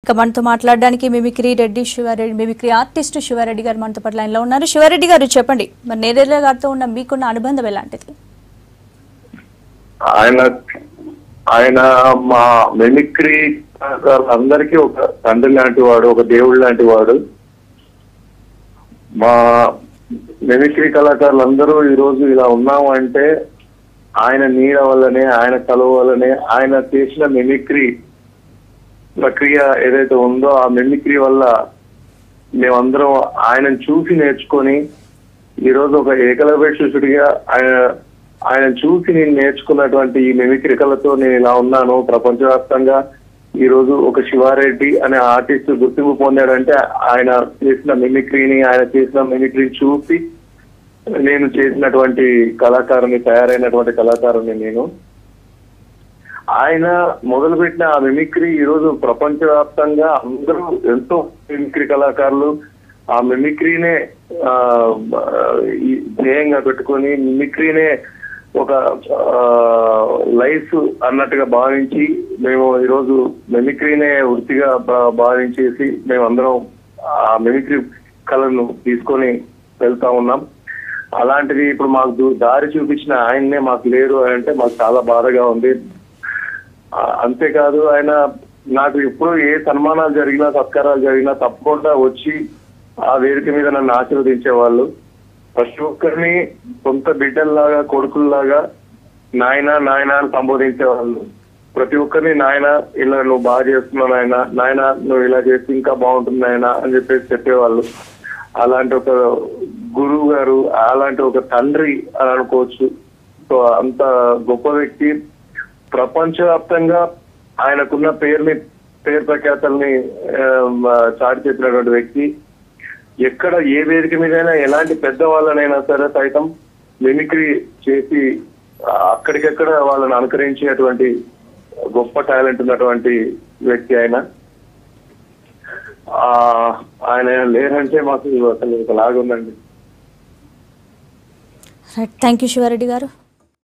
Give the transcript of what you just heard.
ఇక మనతో మాట్లాడడానికి mimicry Reddy Sivareddy mimicry artist Sivareddy గారు మనతో పాటు లైన్లో ఉన్నారు శివారెడ్డి గారు చెప్పండి మరి నేరేళ్ళ గారితో ఉన్న మీకున్న అనుబంధం ఎలాంటిది ఆయన ఆయన మా మిమిక్రీ అందరికీ ఒక తండ్రి లాంటి వాడు ఒక దేవుడు లాంటి వాడు మా మిమిక్రీ కళాకారులందరూ ఈ రోజు ఇలా ఉన్నాము అంటే ఆయన నీడ వల్లనే ఆయన కలువ వల్లనే ఆయన చేసిన మిమిక్రీ ప్రక్రియ ఏదైతే ఉందో ఆ మిమిక్రీ వల్ల మేమందరం ఆయనను చూసి నేర్చుకొని ఈ రోజు ఒక ఏకలవ్య శిష్యుడిగా ఆయన ఆయన చూసి నేను నేర్చుకున్నటువంటి ఈ మిమిక్రీ కళతో నేను ఇలా ఉన్నాను ప్రపంచవ్యాప్తంగా ఈ రోజు ఒక శివారెడ్డి అనే ఆర్టిస్ట్ గుర్తింపు పొందాడంటే ఆయన చేసిన మిమిక్రీని ఆయన చేసిన మిమిక్రీని చూసి నేను చేసినటువంటి కళాకారుని తయారైనటువంటి కళాకారుని నేను ఆయన మొదలుపెట్టిన ఆ మిమిక్రీ ఈ రోజు ప్రపంచవ్యాప్తంగా అందరూ ఎంతో మిమిక్రీ కళాకారులు ఆ మిమిక్రీనే ఆ, ఈ ధ్యేయంగా పెట్టుకొని మిమిక్రీనే ఒక లైఫ్ అన్నట్టుగా భావించి మేము ఈరోజు మిమిక్రీనే వృత్తిగా భా- భావించేసి మేమందరం ఆ మిమిక్రీ కళను తీసుకొని వెళ్తా ఉన్నాం అలాంటిది ఇప్పుడు మాకు దు- దారి చూపించిన ఆయన్నే మాకు లేరు అని అంటే మాకు చాలా బాధగా ఉంది ఆ, అంతేకాదు ఆయన నాకు ఎప్పుడు ఏ సన్మానాలు జరిగినా సత్కారాలు జరిగినా తప్పకుండా వచ్చి ఆ వేదిక మీద నన్ను ఆశీర్వదించే వాళ్ళు ప్రతి ఒక్కరిని సొంత బిడ్డల్లాగా కొడుకుల్లాగా నాయన నాయన అని సంబోధించే వాళ్ళు ప్రతి ఒక్కరిని నాయన ఇలా నువ్వు బాగా చేస్తున్నావు నాయన నాయన నువ్వు ఇలా చేస్తే ఇంకా బాగుంటుంది నాయన అని చెప్పేసి చెప్పేవాళ్ళు అలాంటి ఒక గురువు గారు అలాంటి ఒక తండ్రి అని అనుకోవచ్చు సో అంత గొప్ప వ్యక్తి ప్రపంచవ్యాప్తంగా ఆయనకున్న పేరుని పేరు ప్రఖ్యాతల్ని ఆ, చాటి చెప్పినటువంటి వ్యక్తి ఎక్కడ ఏ వేదిక మీదైనా ఎలాంటి పెద్దవాళ్ళనైనా సరే సైతం మిమిక్రీ చేసి ఆ, అక్కడికక్కడ వాళ్ళని అనుకరించేటువంటి గొప్ప టాలెంట్ ఉన్నటువంటి వ్యక్తి ఆయన ఆ, ఆయన లేరంటే మాకు అసలు ఒకలాగా ఉందండి రైట్ థ్యాంక్ యూ శివారెడ్డి గారు